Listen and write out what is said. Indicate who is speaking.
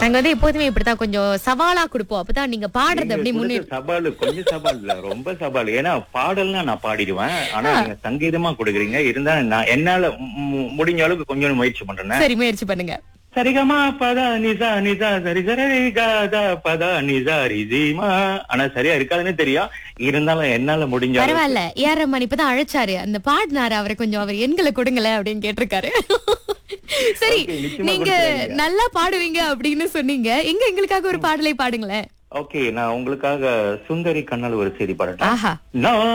Speaker 1: நாங்க வந்து எப்போதுமே இப்படித்தான் கொஞ்சம் சவாலா கொடுப்போம் அப்பதான் நீங்க பாடுறது அப்படி
Speaker 2: நீங்க
Speaker 1: முன்னே
Speaker 2: கொடுத்த சவால் கொஞ்சம் சவால் இல்ல ரொம்ப சவால் ஏன்னா பாடல்னா நான் பாடிடுவேன் ஆனா நீங்க சங்கீதமா கொடுக்குறீங்க இருந்தா நான் என்னால மு- மு- முடிஞ்ச அளவுக்கு கொஞ்சம் முயற்சி பண்றேன்
Speaker 1: சரி முயற்சி பண்ணுங்க
Speaker 2: சரிகமா பதா நிசா நிசா சரி சரி காதா பதா நிசா ரிஜிமா ஆனா சரியா இருக்காதுன்னு தெரியும் இருந்தாலும் என்னால முடிஞ்ச அளவுக்கு
Speaker 1: பரவாயில்ல ஏஆர் ரஹ்மான் இப்பதான் அழைச்சாரு அந்த பாடினாரு அவரை கொஞ்சம் அவர் எண்களை கொடுங்களேன் அப்படின்னு கேட்டிருக்காரு சரி
Speaker 2: Okay, நிச்சயமா
Speaker 1: நீங்க
Speaker 2: கொடுத்துருவீங்க.
Speaker 1: நல்லா பாடுவீங்க அப்படின்னு சொன்னீங்க எங்க எங்களுக்காக ஒரு பாடலை பாடுங்களேன்
Speaker 2: ஓகே நான் உங்களுக்காக சுந்தரி கண்ணல் ஒரு செய்தி பாடட்டா
Speaker 1: ஆஹா
Speaker 2: நான்